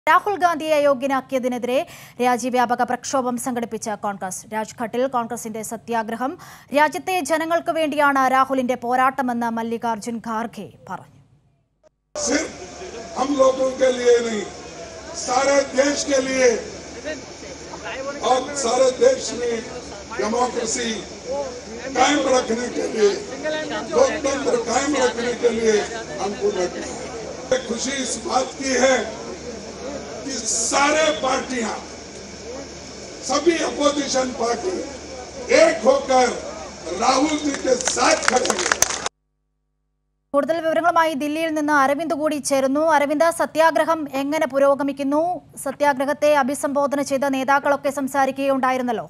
രാഹുൽ ഗാന്ധിയെ അയോഗ്യനാക്കിയതിനെതിരെ രാജ്യവ്യാപക പ്രക്ഷോഭം സംഘടിപ്പിച്ച കോൺഗ്രസ് രാജ്ഘട്ടിൽ കോൺഗ്രസിന്റെ സത്യാഗ്രഹം രാജ്യത്തെ ജനങ്ങൾക്ക് വേണ്ടിയാണ് രാഹുലിന്റെ പോരാട്ടമെന്ന് മല്ലികാർജുൻ ഖാർഗെ പറഞ്ഞു सिर्फ हम लोगों के लिए नहीं सारे देश के लिए और सारे देश में डेमोक्रेसी कायम रखने के लिए लोकतंत्र कायम रखने के लिए हमको लड़ना है खुशी इस बात की है कि सारे पार्टियां सभी अपोजिशन पार्टी एक होकर राहुल जी के साथ खड़े हैं കൂടുതൽ വിവരങ്ങളുമായി ദില്ലിയിൽ നിന്ന് അരവിന്ദ് കൂടി ചേരുന്നു അരവിന്ദ് സത്യാഗ്രഹം എങ്ങനെ പുരോഗമിക്കുന്നു സത്യാഗ്രഹത്തെ അഭിസംബോധന ചെയ്ത നേതാക്കളൊക്കെ സംസാരിക്കുകയുണ്ടായിരുന്നല്ലോ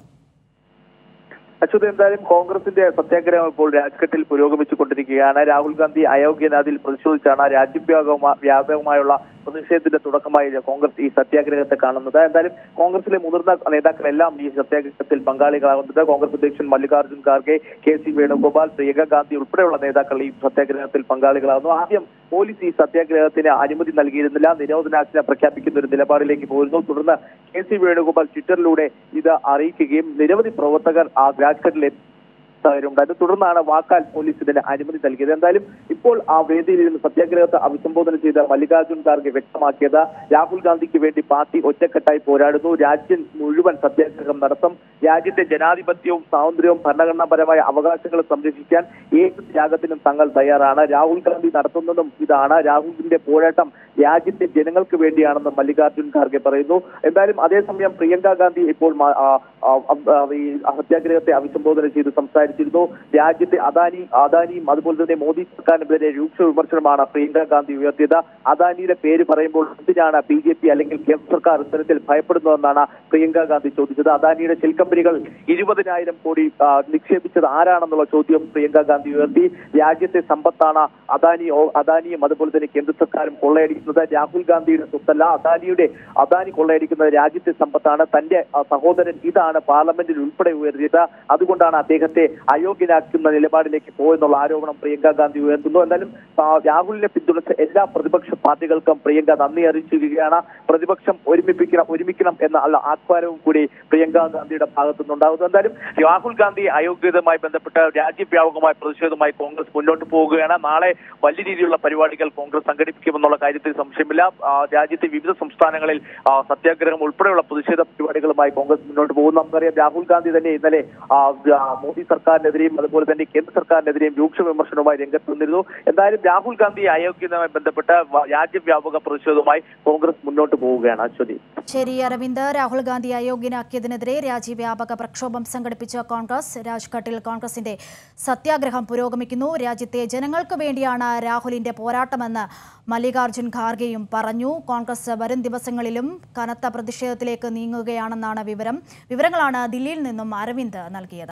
അച്യുത് എന്തായാലും കോൺഗ്രസിന്റെ സത്യാഗ്രഹം ഇപ്പോൾ രാജ്ഘട്ടിൽ പുരോഗമിച്ചുകൊണ്ടിരിക്കുകയാണ് രാഹുൽ ഗാന്ധി അയോഗ്യനാതിൽ പ്രതിഷേധിച്ചാണ് രാജ്യവ്യാപകമാ- വ്യാപകമായുള്ള പ്രതിഷേധത്തിന്റെ തുടക്കമായി കോൺഗ്രസ് ഈ സത്യാഗ്രഹത്തെ കാണുന്നത് എന്തായാലും കോൺഗ്രസിലെ മുതിർന്ന നേതാക്കളെല്ലാം ഈ സത്യാഗ്രഹത്തിൽ പങ്കാളികളാകുന്നത് കോൺഗ്രസ് അധ്യക്ഷൻ മല്ലികാർജ്ജുൻ ഖാർഗെ കെ സി വേണുഗോപാൽ പ്രിയങ്ക ഗാന്ധി ഉൾപ്പെടെയുള്ള നേതാക്കൾ ഈ സത്യാഗ്രഹത്തിൽ പങ്കാളികളാകുന്നു ആദ്യം പോലീസ് ഈ സത്യാഗ്രഹത്തിന് അനുമതി നൽകിയിരുന്നില്ല നിരോധനാജ്ഞ പ്രഖ്യാപിക്കുന്ന ഒരു നിലപാടിലേക്ക് പോയിരുന്നു തുടർന്ന് കെ സി വേണുഗോപാൽ ട്വിറ്ററിലൂടെ ഇത് അറിയിക്കുകയും നിരവധി പ്രവർത്തകർ ആ രാജ്ഘട്ടിൽ ഉണ്ടായത് തുടർന്നാണ് വാക്കാൽ പോലീസ് ഇതിന് അനുമതി നൽകിയത് എന്തായാലും ഇപ്പോൾ ആ വേദിയിൽ ഇരുന്ന് സത്യാഗ്രഹത്തെ അഭിസംബോധന ചെയ്ത മല്ലികാർജ്ജുൻ ഖാർഗെ വ്യക്തമാക്കിയത് രാഹുൽ ഗാന്ധിക്ക് വേണ്ടി പാർട്ടി ഒറ്റക്കെട്ടായി പോരാടുന്നു രാജ്യം മുഴുവൻ സത്യാഗ്രഹം നടത്തും രാജ്യത്തെ ജനാധിപത്യവും സ്വാതന്ത്ര്യവും ഭരണഘടനാപരമായ അവകാശങ്ങളും സംരക്ഷിക്കാൻ ഏത് ത്യാഗത്തിനും തങ്ങൾ തയ്യാറാണ് രാഹുൽ ഗാന്ധി നടത്തുന്നതും ഇതാണ് രാഹുലിന്റെ പോരാട്ടം രാജ്യത്തെ ജനങ്ങൾക്ക് വേണ്ടിയാണെന്ന് മല്ലികാർജ്ജുൻ ഖാർഗെ പറയുന്നു എന്തായാലും അതേസമയം പ്രിയങ്ക ഗാന്ധി ഇപ്പോൾ മ- ആ, ആ, ആ, ഈ സത്യാഗ്രഹത്തെ അഭിസംബോധന ചെയ്ത് സംസാരിച്ചിരുന്നു രാജ്യത്തെ അദാനി അദാനിയും അതുപോലെ തന്നെ മോദി സർക്കാരിനെതിരെ രൂക്ഷ വിമർശനമാണ് പ്രിയങ്ക ഗാന്ധി ഉയർത്തിയത് അദാനിയുടെ പേര് പറയുമ്പോൾ എന്തിനാണ് ബി ജെ പി അല്ലെങ്കിൽ കേന്ദ്ര സർക്കാർ ഇത്തരത്തിൽ ഭയപ്പെടുന്നതെന്നാണ് പ്രിയങ്ക ഗാന്ധി ചോദിച്ചത് അദാനിയുടെ ഷെൽ കമ്പനികൾ ഇരുപതിനായിരം കോടി ആ, നിക്ഷേപിച്ചത് ആരാണെന്നുള്ള ചോദ്യം പ്രിയങ്ക ഗാന്ധി ഉയർത്തി രാജ്യത്തെ സമ്പത്താണ് അദാനി ഓ- അദാനിയും അതുപോലെ തന്നെ കേന്ദ്ര സർക്കാരും കൊള്ളയടിക്കുന്നത് രാഹുൽ ഗാന്ധിയുടെ സ്വത്തല്ല അദാനിയുടെ അദാനി കൊള്ളയടിക്കുന്നത് രാജ്യത്തെ സമ്പത്താണ് തന്റെ ആ, സഹോദരൻ ഇതാണ് പാർലമെന്റിൽ ഉൾപ്പെടെ ഉയർത്തിയത് അതുകൊണ്ടാണ് അദ്ദേഹത്തെ അയോഗ്യനാക്കുന്ന നിലപാടിലേക്ക് പോയെന്നുള്ള ആരോപണം പ്രിയങ്ക ഗാന്ധി ഉയർത്തുന്നു എന്തായാലും ആ, രാഹുലിനെ പിന്തുണച്ച എല്ലാ പ്രതിപക്ഷ പാർട്ടികൾക്കും പ്രിയങ്ക നന്ദി അറിയിച്ചിരിക്കുകയാണ് പ്രതിപക്ഷം ഒരുമിപ്പിക്കണം ഒരുമിക്കണം എന്ന അല്ല ആഹ്വാനവും കൂടി പ്രിയങ്ക ഗാന്ധിയുടെ ഭാഗത്തു നിന്നുണ്ടാകുന്നു എന്തായാലും രാഹുൽ ഗാന്ധി അയോഗ്യതയുമായി ബന്ധപ്പെട്ട രാജ്യവ്യാപകമായ പ്രതിഷേധവുമായി കോൺഗ്രസ് മുന്നോട്ട് പോവുകയാണ് നാളെ വലിയ രീതിയിലുള്ള പരിപാടികൾ കോൺഗ്രസ് സംഘടിപ്പിക്കുമെന്നുള്ള കാര്യത്തിൽ സംശയമില്ല ആ, രാജ്യത്തെ വിവിധ സംസ്ഥാനങ്ങളിൽ ആ, സത്യാഗ്രഹം ഉൾപ്പെടെയുള്ള പ്രതിഷേധ പരിപാടികളുമായി കോൺഗ്രസ് മുന്നോട്ട് പോകുന്നു നമുക്കറിയാം രാഹുൽ ഗാന്ധി തന്നെ ഇന്നലെ ആ, ആ, മോദി സർക്കാരിനെതിരെയും അതുപോലെ തന്നെ കേന്ദ്ര സർക്കാരിനെതിരെയും രൂക്ഷ വിമർശനവുമായി രംഗത്ത് വന്നിരുന്നു എന്തായാലും രാഹുൽ ഗാന്ധി അയോഗ്യതയുമായി ബന്ധപ്പെട്ട് വ- രാജ്യവ്യാപക പ്രതിഷേധവുമായി കോൺഗ്രസ് മുന്നോട്ട് പോവുകയാണ് അശ്വതി ശരി അരവിന്ദ് രാഹുൽ ഗാന്ധി അയോഗ്യനാക്കിയതിനെതിരെ രാജ്യവ്യാപക പ്രക്ഷോഭം സംഘടിപ്പിച്ച കോൺഗ്രസ് രാജ്ഘട്ടിൽ കോൺഗ്രസിന്റെ സത്യാഗ്രഹം പുരോഗമിക്കുന്നു രാജ്യത്തെ ജനങ്ങൾക്ക് വേണ്ടിയാണ് രാഹുലിന്റെ പോരാട്ടമെന്ന് മല്ലികാർജുൻ ഖാർഗെയും പറഞ്ഞു കോൺഗ്രസ് വരും ദിവസങ്ങളിലും കനത്ത പ്രതിഷേധത്തിലേക്ക് നീങ്ങുകയാണെന്നാണ് വിവരം വിവരങ്ങളാണ് ദില്ലിയിൽ നിന്നും അരവിന്ദ് നൽകിയത്